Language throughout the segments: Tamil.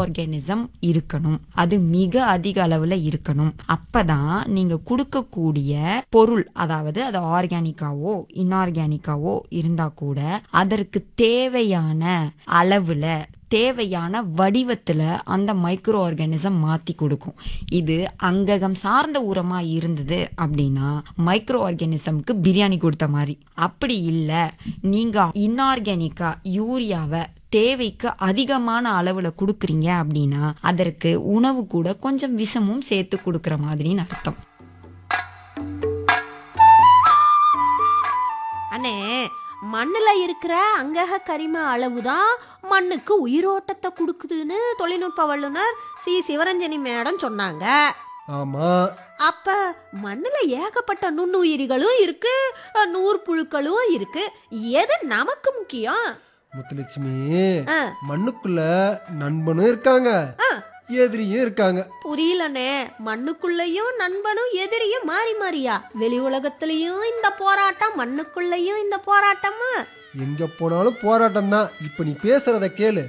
ஆர்கானிசம் இருக்கணும் அது மிக அதிக அளவுல இருக்கணும் அப்பதான் நீங்க கொடுக்கக்கூடிய பொருள் அதாவது அது ஆர்கானிக்காவோ இன்ஆர்கானிக்காவோ இருந்தா கூட அதற்கு தேவையான அளவுல தேவையான வடிவத்துல அந்த மைக்ரோ ஆர்கானிசம் மாத்தி கொடுக்கும் இது அங்ககம் சார்ந்த உரமா இருந்தது அப்படின்னா மைக்ரோ ஆர்கானிசம்க்கு பிரியாணி கொடுத்த மாதிரி அப்படி இல்லை நீங்க இன்ஆர்கானிக்கா யூரியாவை தேவைக்கு அதிகமான அளவுல கொடுக்குறீங்க அப்படின்னா அதற்கு உணவு கூட கொஞ்சம் விஷமும் சேர்த்து கொடுக்குற மாதிரின்னு அர்த்தம் அண்ணே மண்ணுல இருக்கிற அங்கக கரிம அளவுதான் மண்ணுக்கு உயிரோட்டத்தை கொடுக்குதுன்னு தொழில்நுட்ப வல்லுனர் சி சிவரஞ்சனி மேடம் சொன்னாங்க ஆமா அப்ப மண்ணுல ஏகப்பட்ட நுண்ணுயிரிகளும் இருக்கு அஹ், நூற்புழுக்களும் இருக்கு எது நமக்கு முக்கியம் முத்துலட்சுமி ஆ. மண்ணுக்குள்ள நண்பனும் இருக்காங்க ஆ. எதிரியும் இருக்காங்க புரியலனே மண்ணுக்குள்ளேயும் நண்பனும் எதிரியும் மாறி மாறியா வெளி உலகத்திலயும் இந்த போராட்டம் மண்ணுக்குள்ளேயும் இந்த போராட்டமா எங்க போனாலும் போராட்டம் தான் இப்ப நீ பேசுறத கேளு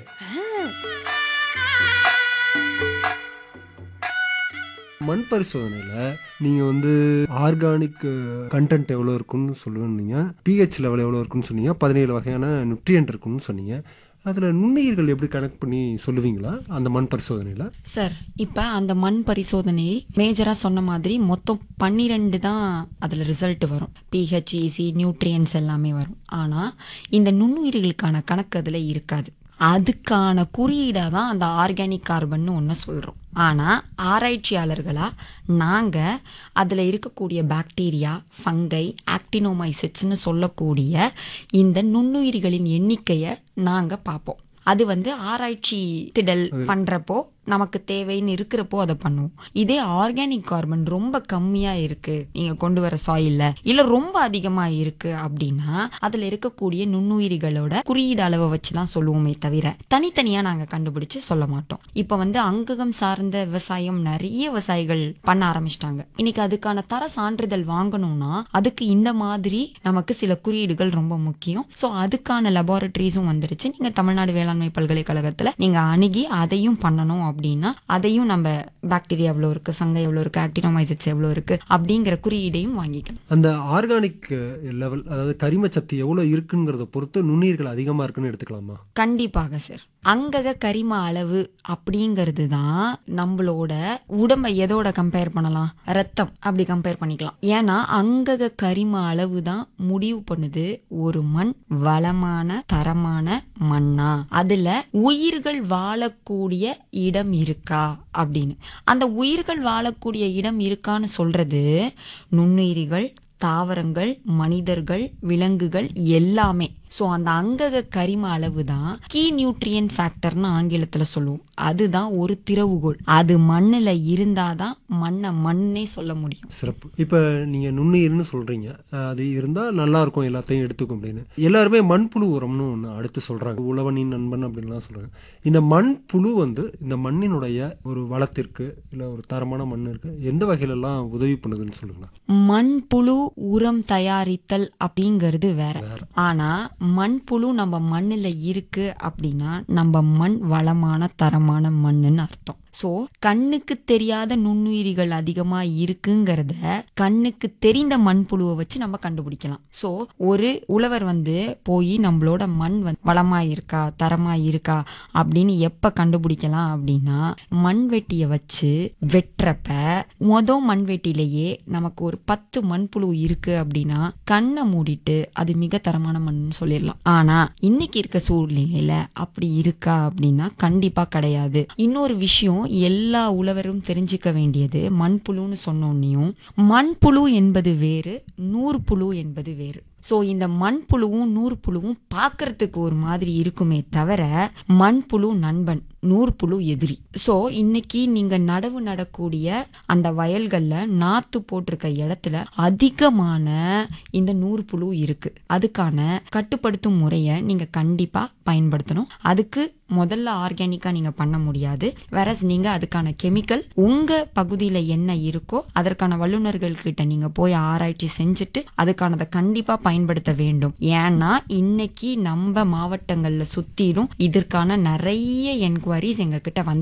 மண் பரிசோதனையில் நீங்கள் வந்து ஆர்கானிக் கண்டென்ட் எவ்வளோ இருக்குன்னு சொல்லுவீங்க பிஹெச் லெவல் எவ்வளோ இருக்குன்னு சொன்னீங்க பதினேழு வகையான நியூட்ரியன்ட் இருக்குன்னு சொன்னீங்க அதில் நுண்ணுயிர்கள் எப்படி கனெக்ட் பண்ணி சொல்லுவீங்களா அந்த மண் பரிசோதனையில் சார் இப்போ அந்த மண் பரிசோதனை மேஜராக சொன்ன மாதிரி மொத்தம் பன்னிரெண்டு தான் அதில் ரிசல்ட் வரும் பிஹெச்இசி நியூட்ரியன்ஸ் எல்லாமே வரும் ஆனால் இந்த நுண்ணுயிர்களுக்கான கணக்கு அதில் இருக்காது அதுக்கான குறியீடாக தான் அந்த ஆர்கானிக் கார்பன் ஒன்று சொல்கிறோம் ஆனால் ஆராய்ச்சியாளர்களாக நாங்கள் அதில் இருக்கக்கூடிய பாக்டீரியா ஃபங்கை ஆக்டினோமைசிட்ஸ்னு சொல்லக்கூடிய இந்த நுண்ணுயிரிகளின் எண்ணிக்கையை நாங்கள் பார்ப்போம் அது வந்து ஆராய்ச்சி திடல் பண்ணுறப்போ நமக்கு தேவைன்னு இருக்கிறப்போ அதை பண்ணுவோம் இதே ஆர்கானிக் கார்பன் ரொம்ப கம்மியா இருக்கு நீங்க கொண்டு வர சாயில்ல இல்ல ரொம்ப அதிகமா இருக்கு அப்படின்னா அதுல இருக்கக்கூடிய நுண்ணுயிரிகளோட குறியீடு அளவை வச்சு தான் சொல்லுவோமே தவிர தனித்தனியா நாங்க கண்டுபிடிச்சு சொல்ல மாட்டோம் இப்ப வந்து அங்ககம் சார்ந்த விவசாயம் நிறைய விவசாயிகள் பண்ண ஆரம்பிச்சிட்டாங்க இன்னைக்கு அதுக்கான தர சான்றிதழ் வாங்கணும்னா அதுக்கு இந்த மாதிரி நமக்கு சில குறியீடுகள் ரொம்ப முக்கியம் ஸோ அதுக்கான லெபார்டரிஸும் வந்துருச்சு நீங்க தமிழ்நாடு வேளாண்மை பல்கலைக்கழகத்துல நீங்க அணுகி அதையும் பண்ணணும் அப்படின்னா அதையும் நம்ம பாக்டீரியா எவ்வளோ இருக்கு ஃபங்கை எவ்வளோ இருக்கு ஆக்டினோமைசிட்ஸ் எவ்வளோ இருக்கு அப்படிங்கிற குறியீடையும் வாங்கிக்கலாம் அந்த ஆர்கானிக் லெவல் அதாவது கரிமச்சத்து எவ்வளோ இருக்குங்கிறத பொறுத்து நுண்ணுயிர்கள் அதிகமாக இருக்குன்னு எடுத்துக்கலாமா கண்டிப்பாக சார் அங்கக கரிம அளவு அப்படிங்கிறது தான் நம்மளோட உடம்பை எதோட கம்பேர் பண்ணலாம் ரத்தம் அப்படி கம்பேர் பண்ணிக்கலாம் ஏன்னா அங்கக கரிம அளவு தான் முடிவு பண்ணுது ஒரு மண் வளமான தரமான மண்ணா அதுல உயிர்கள் வாழக்கூடிய இடம் இருக்கா அப்படின்னு அந்த உயிர்கள் வாழக்கூடிய இடம் இருக்கான்னு சொல்றது நுண்ணுயிரிகள் தாவரங்கள் மனிதர்கள் விலங்குகள் எல்லாமே ஸோ அந்த அங்கக கரிம அளவு தான் கீ நியூட்ரியன் ஃபேக்டர்னு ஆங்கிலத்தில் சொல்லுவோம் அதுதான் ஒரு திறவுகோல் அது மண்ணில் இருந்தாதான் மண்ணை மண்ணே சொல்ல முடியும் சிறப்பு இப்போ நீங்கள் நுண்ணுயிர்னு சொல்கிறீங்க அது இருந்தால் நல்லா இருக்கும் எல்லாத்தையும் எடுத்துக்கும் அப்படின்னு எல்லாருமே மண்புழு உரம்னு ஒன்று அடுத்து சொல்கிறாங்க உழவனின் நண்பன் அப்படின்லாம் சொல்கிறாங்க இந்த மண்புழு வந்து இந்த மண்ணினுடைய ஒரு வளத்திற்கு இல்லை ஒரு தரமான மண்ணிற்கு எந்த வகையிலலாம் உதவி பண்ணுதுன்னு சொல்லுங்களேன் மண்புழு உரம் தயாரித்தல் அப்படிங்கிறது வேற ஆனா மண்புழு நம்ம மண்ணுல இருக்கு அப்படின்னா நம்ம மண் வளமான தரமான மண்ணுன்னு அர்த்தம் ஸோ கண்ணுக்கு தெரியாத நுண்ணுயிரிகள் அதிகமா இருக்குங்கிறத கண்ணுக்கு தெரிந்த மண்புழுவை வச்சு நம்ம கண்டுபிடிக்கலாம் ஸோ ஒரு உழவர் வந்து போய் நம்மளோட மண் வந்து வளமா இருக்கா தரமா இருக்கா அப்படின்னு எப்ப கண்டுபிடிக்கலாம் அப்படின்னா மண்வெட்டியை வச்சு வெட்டுறப்ப மொத மண்வெட்டிலேயே நமக்கு ஒரு பத்து மண்புழு இருக்கு அப்படின்னா கண்ணை மூடிட்டு அது மிக தரமான மண்ணுன்னு சொல்லிடலாம் ஆனா இன்னைக்கு இருக்க சூழ்நிலையில அப்படி இருக்கா அப்படின்னா கண்டிப்பா கிடையாது இன்னொரு விஷயம் எல்லா உழவரும் தெரிஞ்சுக்க வேண்டியது மண்புழுன்னு சொன்னோன்னையும் மண்புழு என்பது வேறு நூற்புழு என்பது வேறு ஸோ இந்த மண்புழுவும் நூற்புழுவும் பார்க்கறதுக்கு ஒரு மாதிரி இருக்குமே தவிர மண்புழு நண்பன் நூற்புழு எதிரி ஸோ இன்னைக்கு நீங்க நடவு நடக்கூடிய அந்த வயல்கள்ல நாத்து போட்டிருக்க இடத்துல அதிகமான இந்த நூற்புழு இருக்கு அதுக்கான கட்டுப்படுத்தும் முறையை நீங்க கண்டிப்பா பயன்படுத்தணும் அதுக்கு முதல்ல ஆர்கானிக்கா நீங்க பண்ண முடியாது வேற நீங்க அதுக்கான கெமிக்கல் உங்க பகுதியில என்ன இருக்கோ அதற்கான வல்லுநர்கள் கிட்ட நீங்க போய் ஆராய்ச்சி செஞ்சுட்டு அதுக்கானதை கண்டிப்பா பயன்படுத்த வேண்டும் ஏன்னா இன்னைக்கு நம்ம மாவட்டங்கள்ல சுத்திலும் இதற்கான நிறைய என்கொயரிஸ் எங்க கிட்ட வந்து